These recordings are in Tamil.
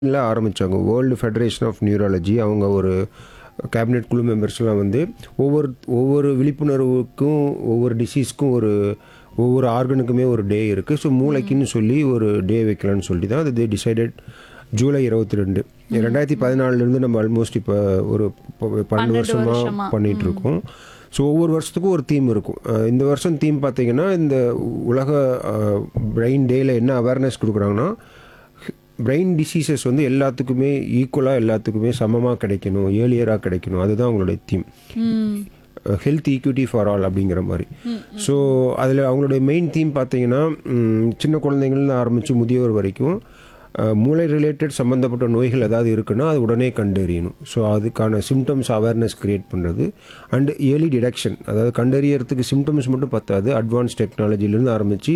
ல ஆரம்பிச்சாங்க வேர்ல்டு ஃபெடரேஷன் ஆஃப் நியூராலஜி அவங்க ஒரு கேபினெட் குழு மெம்பர்ஸ்லாம் வந்து ஒவ்வொரு ஒவ்வொரு விழிப்புணர்வுக்கும் ஒவ்வொரு டிசீஸ்க்கும் ஒரு ஒவ்வொரு ஆர்கனுக்குமே ஒரு டே இருக்குது ஸோ மூளைக்குன்னு சொல்லி ஒரு டே வைக்கலாம்னு சொல்லி தான் அது டிசைடட் ஜூலை இருபத்தி ரெண்டு ரெண்டாயிரத்தி பதினாலுலேருந்து நம்ம ஆல்மோஸ்ட் இப்போ ஒரு ப- பன்னெண்டு வருஷமாக பண்ணிகிட்டு இருக்கோம் ஸோ ஒவ்வொரு வருஷத்துக்கும் ஒரு தீம் இருக்கும் அஹ் இந்த வருஷம் தீம் பார்த்தீங்கன்னா இந்த உலக பிரெயின் டேயில் என்ன அவேர்னஸ் கொடுக்குறாங்கன்னா பிரெயின் டிசீசஸ் வந்து எல்லாத்துக்குமே ஈக்குவலாக எல்லாத்துக்குமே சமமாக கிடைக்கணும் ஏர்லியராக கிடைக்கணும் அதுதான் அவங்களுடைய theme health equity for all அப்படிங்கிற மாதிரி ஸோ அதில் அவங்களுடைய மெயின் தீம் பார்த்தீங்கன்னா ம், சின்ன குழந்தைங்கள்னு ஆரம்பித்து முதியோர் வரைக்கும் அஹ், மூளை ரிலேட்டட் சம்மந்தப்பட்ட நோய்கள் ஏதாவது இருக்குன்னா அது உடனே கண்டறியணும் ஸோ அதுக்கான சிம்டம்ஸ் அவேர்னஸ் கிரியேட் பண்ணுறது அண்ட் ஏர்லி டிடெக்ஷன் அதாவது கண்டறியறதுக்கு சிம்டம்ஸ் மட்டும் பத்தாது அட்வான்ஸ் டெக்னாலஜிலேருந்து ஆரம்பித்து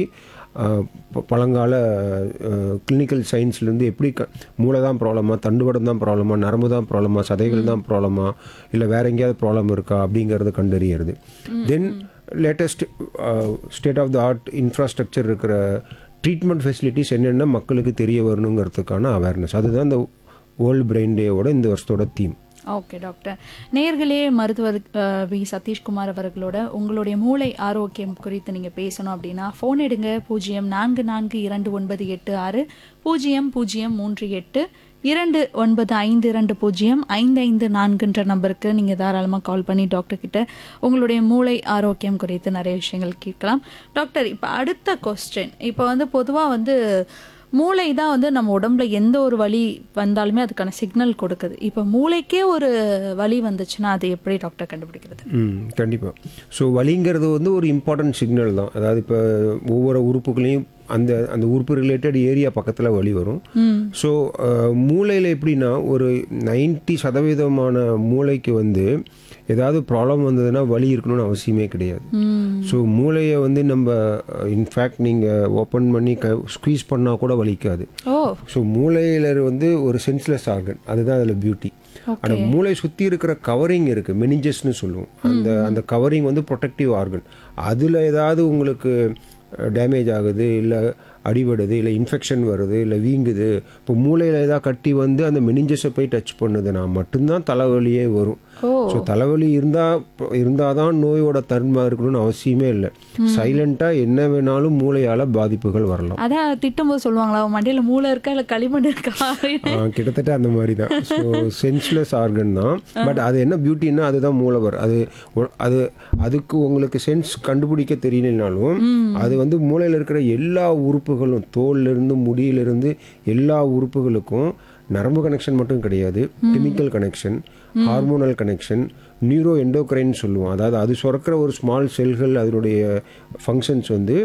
பழங்கால கிளினிக்கல் சயின்ஸ்லேருந்து எப்படி க மூளை தான் ப்ராப்ளமா தண்டுவடம் தான் ப்ராப்ளமா நரம்பு தான் ப்ராப்ளமா சதைகள் தான் ப்ராப்ளமா இல்லை வேற எங்கேயாவது ப்ராப்ளம் இருக்கா அப்படிங்கிறத கண்டறியறது then latest state of the art infrastructure இருக்கிற ட்ரீட்மெண்ட் ஃபெசிலிட்டிஸ் என்னென்ன மக்களுக்கு தெரிய வரணுங்கிறதுக்கான அவேர்னஸ் அதுதான் இந்த வேர்ல்டு பிரெயின் டேவோட இந்த வருஷத்தோட தீம் ஓகே டாக்டர் நேர்களே மருத்துவர் அஹ், வி சதீஷ்குமார் அவர்களோட உங்களுடைய மூளை ஆரோக்கியம் குறித்து நீங்கள் பேசணும் அப்படின்னா ஃபோன் எடுங்க பூஜ்ஜியம் நான்கு நான்கு இரண்டு ஒன்பது எட்டு ஆறு பூஜ்ஜியம் பூஜ்ஜியம் மூன்று எட்டு இரண்டு ஒன்பது ஐந்து இரண்டு பூஜ்ஜியம் ஐந்து ஐந்து நான்குன்ற நம்பருக்கு நீங்கள் தாராளமாக கால் பண்ணி டாக்டர் கிட்ட உங்களுடைய மூளை ஆரோக்கியம் குறித்து நிறைய விஷயங்கள் கேட்கலாம் டாக்டர் இப்போ அடுத்த கொஸ்டின் இப்போ வந்து பொதுவாக வந்து மூளை தான் வந்து நம்ம உடம்புல எந்த ஒரு வலி வந்தாலுமே அதுக்கான சிக்னல் கொடுக்குது இப்போ மூளைக்கே ஒரு வலி வந்துச்சுன்னா அது எப்படி டாக்டர் கண்டுபிடிக்கிறது ம் கண்டிப்பாக ஸோ வலிங்கிறது வந்து ஒரு இம்பார்ட்டன்ட் சிக்னல் தான் அதாவது இப்போ ஒவ்வொரு உறுப்புகளையும் அந்த அந்த உறுப்பு ரிலேட்டட் ஏரியா பக்கத்தில் வலி வரும் ஸோ மூளையில் எப்படின்னா ஒரு 90% சதவீதமான மூளைக்கு வந்து ஏதாவது ப்ராப்ளம் வந்ததுன்னா வலி இருக்கணும்னு அவசியமே கிடையாது ஸோ மூளையை வந்து நம்ம இன்ஃபேக்ட் நீங்கள் ஓப்பன் பண்ணி க ஸ்குவீஸ் பண்ணால் கூட வலிக்காது ஓ ஸோ மூளையில் வந்து ஒரு சென்ஸ்லெஸ் ஆர்கன் அதுதான் அதில் பியூட்டி ஆனால் மூளை சுற்றி இருக்கிற கவரிங் இருக்குது மெனிஞ்சஸ்னு சொல்லுவோம் அந்த அந்த கவரிங் வந்து ப்ரொடெக்டிவ் ஆர்கன் அதில் ஏதாவது உங்களுக்கு டேமேஜ் ஆகுது இல்லை அடிபடுது இல்லை இன்ஃபெக்ஷன் வருது இல்லை வீங்குது இப்போ மூளையில் ஏதாவது கட்டி வந்து அந்த மெனிஞ்சஸை போய் டச் பண்ணுதுன்னா மட்டும்தான் தலைவலியே வரும் ஓ ஸோ தலைவலி இருந்தால் இருந்தால் தான் நோயோட தன்மை இருக்கணும்னு அவசியமே இல்லை சைலண்ட்டாக என்ன வேணாலும் மூளையால் பாதிப்புகள் வரலாம் அதான் திட்டும்போது சொல்லுவாங்களா உன் மண்டையில மூளை இருக்கா இல்லை களிமண் இருக்கா அப்படின்னு. ஆ, கிட்டத்தட்ட அந்த மாதிரி தான் ஸோ சென்ஸ்லெஸ் ஆர்கன் தான் பட் அது என்ன பியூட்டின்னா அதுதான் மூலவர் அது ஒ- அது அதுக்கு உங்களுக்கு சென்ஸ் கண்டுபிடிக்க தெரியலனாலும் அது வந்து மூளையில் இருக்கிற எல்லா உறுப்புகளும் தோல்ல இருந்து முடியிலிருந்து எல்லா உறுப்புகளுக்கும் நரம்பு கனெக்ஷன் மட்டும் கிடையாது chemical connection hormonal connection neuro endocrine சொல்லுவோம் அதாவது அது சுரக்கிற ஒரு ஸ்மால் செல்கள் அதனுடைய ஃபங்க்ஷன்ஸ் வந்து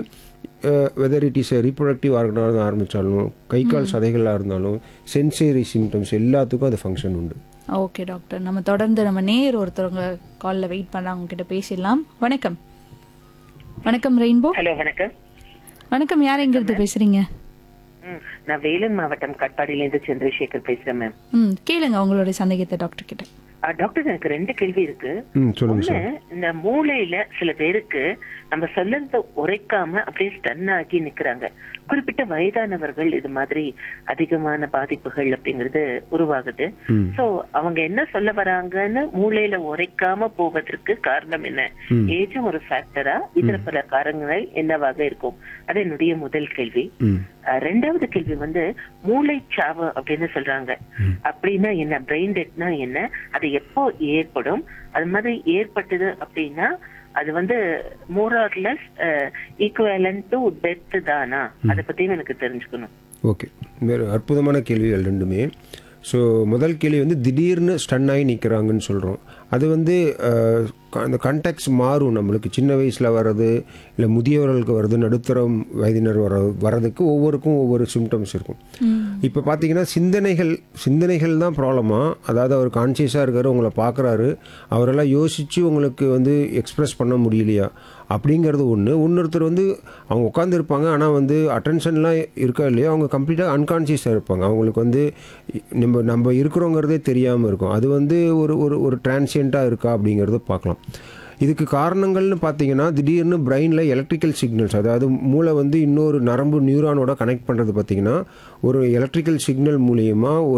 வெதர் இட் இஸ் ரீப்ரொடக்டிவ் ஆர்கனாக ஆரம்பித்தாலும் கை கால் சதைகளாக இருந்தாலும் சென்சரி சிம்டம்ஸ் எல்லாத்துக்கும் அது ஃபங்க்ஷன் உண்டு ஓகே டாக்டர் நம்ம தொடர்ந்து நம்ம நேர் ஒருத்தவங்க காலில் வெயிட் பண்ண அவங்க கிட்ட பேசிடலாம் வணக்கம் வணக்கம் ரெயின்போ ஹலோ வணக்கம் வணக்கம் யார் எங்கிருந்து பேசுறீங்க ம், நான் வேலூர் மாவட்டம் காட்பாடியிலேருந்து சந்திரசேகர் பேசுறேன் மேம் ம் கேளுங்க உங்களுடைய சந்தேகத்தை டாக்டர் கிட்ட ஆ, டாக்டர் எனக்கு ரெண்டு கேள்வி இருக்கு ம் சொல்லுங்கள் ஒண்ணு சார் இந்த மூளையில சில பேருக்கு நம்ம சொல்லறத உரைக்காம அப்படியே ஸ்டன் ஆகி நிக்கிறாங்க குறிப்பிட்ட வயதானவர்கள் இது மாதிரி அதிகமான பாதிப்புகள் அப்படிங்கிறது உருவாகுது சோ அவங்க என்ன சொல்ல வராங்கன்னு மூளையில உரைக்காம போவதற்கு காரணம் என்ன ஏஜும் ஒரு ஃபேக்டரா இதர பல காரணங்கள் என்னவாக இருக்கும் அது என்னுடைய முதல் கேள்வி ம் அஹ் ரெண்டாவது கேள்வி வந்து மூளைச்சாவு அப்படின்னு சொல்றாங்க அப்படின்னா என்ன பிரெயின் டெட்னா என்ன அது எப்போ ஏற்படும் அது மாதிரி ஏற்பட்டது அப்படின்னா அது வந்து மோரார்லெஸ் ஈக்குவலன் டு டெத் தானா அதை பத்தியும் எனக்கு தெரிஞ்சுக்கணும் ஓகே வேறு அற்புதமான கேள்விகள் ரெண்டுமே ஸோ முதல் கேள்வி வந்து திடீர்னு ஸ்டன் ஆகி நிற்கிறாங்கன்னு சொல்கிறோம் அது வந்து அஹ், க- அந்த கண்டெக்ஸ் மாறும் நம்மளுக்கு சின்ன வயசில் வர்றது இல்லை முதியவர்களுக்கு வருது நடுத்தரம் வயதினர் வர வர்றதுக்கு ஒவ்வொருக்கும் ஒவ்வொரு சிம்டம்ஸ் இருக்கும் இப்போ பார்த்தீங்கன்னா சிந்தனைகள் சிந்தனைகள் தான் ப்ராப்ளமா அதாவது அவர் கான்சியஸாக இருக்காரு உங்களை பார்க்குறாரு அவரெல்லாம் யோசித்து உங்களுக்கு வந்து எக்ஸ்பிரஸ் பண்ண முடியலையா அப்படிங்கிறது ஒன்று இன்னொருத்தர் வந்து அவங்க உட்காந்துருப்பாங்க ஆனால் வந்து அட்டென்ஷன்லாம் இருக்கா இல்லையா அவங்க கம்ப்ளீட்டாக அன்கான்சியஸாக இருப்பாங்க அவங்களுக்கு வந்து நம்ம நம்ம இருக்கிறோங்கிறதே தெரியாமல் இருக்கும் அது வந்து ஒரு ஒரு ஒரு டிரான்சியண்ட்டாக இருக்கா அப்படிங்கிறத பார்க்கலாம் இதுக்கு காரணங்கள்னு பார்த்தீங்கன்னா திடீர்னு பிரெயினில் எலக்ட்ரிக்கல் சிக்னல்ஸ் அதாவது மூளை வந்து இன்னொரு நரம்பு நியூரானோட கனெக்ட் பண்ணுறது பார்த்தீங்கன்னா ஒரு எலக்ட்ரிக்கல் சிக்னல் மூலியமாக